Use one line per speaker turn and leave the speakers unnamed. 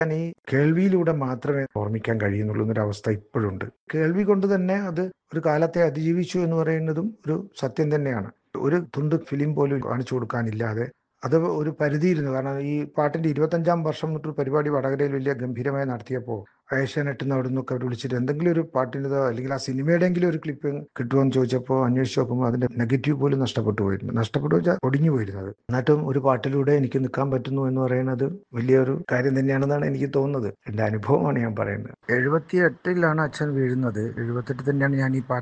ഞാൻ ഈ കേൾവിയിലൂടെ മാത്രമേ ഓർമ്മിക്കാൻ കഴിയുന്നുള്ളൂ എന്നൊരു അവസ്ഥ ഇപ്പോഴുണ്ട് കേൾവി കൊണ്ട് തന്നെ അത് ഒരു കാലത്തെ അതിജീവിച്ചു എന്ന് പറയുന്നതും ഒരു സത്യം തന്നെയാണ് ഒരു തുണ്ട് ഫിലിം പോലും കാണിച്ചു കൊടുക്കാനില്ലാതെ അത് ഒരു പരിധിയിരുന്നു കാരണം ഈ പാട്ടിന്റെ ഇരുപത്തഞ്ചാം വർഷം എന്നിട്ടൊരു പരിപാടി വടകരയിൽ വലിയ ഗംഭീരമായി നടത്തിയപ്പോൾ ഏഷ്യാനെറ്റിൽ നിന്ന് അവിടെ നിന്നൊക്കെ അവർ വിളിച്ചിട്ട് എന്തെങ്കിലും ഒരു പാട്ടിൻ്റെതോ അല്ലെങ്കിൽ ആ സിനിമയുടെയെങ്കിലും ഒരു ക്ലിപ്പ് കിട്ടുമോ എന്ന് ചോദിച്ചപ്പോൾ അന്വേഷിച്ച് നോക്കുമ്പോൾ അതിന്റെ നെഗറ്റീവ് പോലും നഷ്ടപ്പെട്ടു പോയിരുന്നു നഷ്ടപ്പെട്ടു വെച്ചാൽ ഒടിഞ്ഞു പോയിരുന്നത് എന്നിട്ടും ഒരു പാട്ടിലൂടെ എനിക്ക് നിൽക്കാൻ പറ്റുന്നു എന്ന് പറയുന്നത് വലിയൊരു കാര്യം തന്നെയാണെന്നാണ് എനിക്ക് തോന്നുന്നത് എൻ്റെ അനുഭവമാണ് ഞാൻ പറയുന്നത് എഴുപത്തി എട്ടിലാണ് അച്ഛൻ വീഴുന്നത് എഴുപത്തെട്ട് തന്നെയാണ് ഞാൻ ഈ പാട്ട്